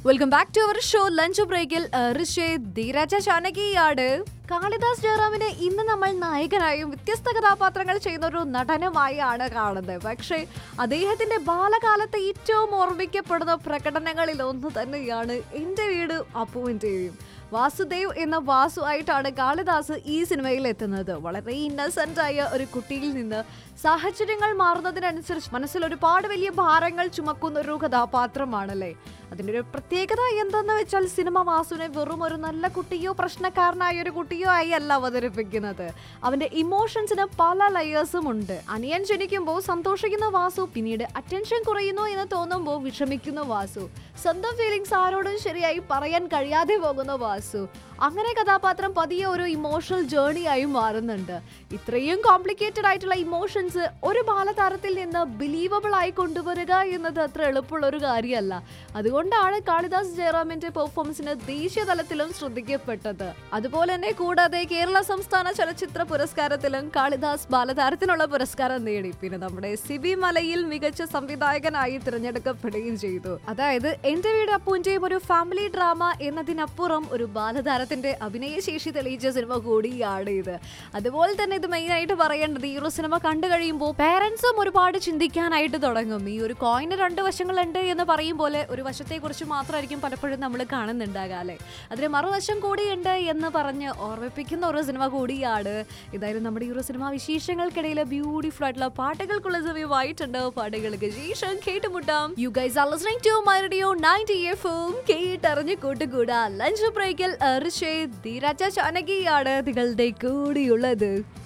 welcome back to our show lunch ബ്രേക്കിൽ ഋഷേ ധീരജ ചാനകിയാണ് കാളിദാസ് ജയറാമിനെ ഇന്ന് നമ്മൾ നായകനായും വ്യത്യസ്ത കഥാപാത്രങ്ങൾ ചെയ്യുന്ന ഒരു നടനുമായാണ് കാണുന്നത് പക്ഷേ അദ്ദേഹത്തിന്റെ ബാലകാലത്തെ ഏറ്റവും ഓർമ്മിക്കപ്പെടുന്ന പ്രകടനങ്ങളിൽ ഒന്ന് തന്നെയാണ് എൻ്റെ വീട് അപ്പുവിൻ്റെയും വാസുദേവ് എന്ന വാസു ആയിട്ടാണ് കാളിദാസ് ഈ സിനിമയിൽ എത്തുന്നത് വളരെ ഇന്നസെന്റ് ആയ ഒരു കുട്ടിയിൽ നിന്ന് സാഹചര്യങ്ങൾ മാറുന്നതിനനുസരിച്ച് മനസ്സിൽ ഒരുപാട് വലിയ ഭാരങ്ങൾ ചുമക്കുന്ന ഒരു കഥാപാത്രമാണല്ലേ അതിൻ്റെ ഒരു പ്രത്യേകത എന്തെന്ന് വെച്ചാൽ സിനിമ വാസുവിനെ വെറും ഒരു നല്ല കുട്ടിയോ പ്രശ്നക്കാരനായ ഒരു കുട്ടിയോ ആയി അല്ല അവതരിപ്പിക്കുന്നത് അവന്റെ ഇമോഷൻസിന് പല ലെയേഴ്സും ഉണ്ട് അനിയൻ ജനിക്കുമ്പോൾ സന്തോഷിക്കുന്ന വാസു പിന്നീട് അറ്റൻഷൻ കുറയുന്നു എന്ന് തോന്നുമ്പോൾ വിഷമിക്കുന്ന വാസു സ്വന്തം ഫീലിങ്സ് ആരോടും ശരിയായി പറയാൻ കഴിയാതെ പോകുന്ന വാസു അങ്ങനെ കഥാപാത്രം പതിയെ ഒരു ഇമോഷണൽ ജേർണി ആയി മാറുന്നുണ്ട് ഇത്രയും കോംപ്ലിക്കേറ്റഡ് ആയിട്ടുള്ള ഇമോഷൻസ് ഒരു ബാലതാരത്തിൽ നിന്ന് ബിലീവബിൾ ആയി കൊണ്ടുവരിക എന്നത് അത്ര എളുപ്പമുള്ള ഒരു കാര്യമല്ല അതുകൊണ്ടാണ് കാളിദാസ് ജയറാമിന്റെ പെർഫോമൻസിന് ദേശീയ തലത്തിലും ശ്രദ്ധിക്കപ്പെട്ടത് അതുപോലെ തന്നെ കൂടാതെ കേരള സംസ്ഥാന ചലച്ചിത്ര പുരസ്കാരത്തിലും കാളിദാസ് ബാലതാരത്തിനുള്ള പുരസ്കാരം നേടി പിന്നെ നമ്മുടെ സിബി മലയിൽ മികച്ച സംവിധായകനായി തിരഞ്ഞെടുക്കപ്പെടുകയും ചെയ്തു അതായത് എന്റെ വീട് അപ്പൂന്റെയും ഒരു ഫാമിലി ഡ്രാമ എന്നതിനപ്പുറം ഒരു ബാലതാരത്തിന്റെ അഭിനയശേഷി തെളിയിച്ച സിനിമ കൂടിയാണ് ഇത് അതുപോലെ തന്നെ ഇത് മെയിൻ ആയിട്ട് പറയേണ്ടത് ഈ ഒരു സിനിമ കണ്ടു കഴിയുമ്പോൾ പേരൻസും ഒരുപാട് ചിന്തിക്കാനായിട്ട് തുടങ്ങും ഈ ഒരു കോയിന് രണ്ട് വശങ്ങളുണ്ട് എന്ന് പറയും പോലെ ഒരു വശത്തെ കുറിച്ച് മാത്രമായിരിക്കും പലപ്പോഴും നമ്മൾ കാണുന്നുണ്ടാകാം അല്ലേ അതിന് മറുവശം കൂടിയുണ്ട് എന്ന് പറഞ്ഞ് ഓർമ്മിപ്പിക്കുന്ന ഒരു സിനിമ കൂടിയാണ് ഇതായാലും നമ്മുടെ ഈ ഒരു സിനിമ വിശേഷങ്ങൾക്കിടയിൽ ബ്യൂട്ടിഫുൾ ആയിട്ടുള്ള പാട്ടുകൾക്കുള്ള സമയമായിട്ടുണ്ട് പാട്ടുകൾക്ക് ശേഷം കേട്ടുമുട്ടാം you guys are listening to my radio 90 എഫും കേട്ടറിഞ്ഞ് കൂട്ടുകൂടാ ലഞ്ച് ബ്രേക്കിൽ ഋഷേ ധീരാജ ചാനകിയാണ് നിങ്ങളുടെ കൂടിയുള്ളത്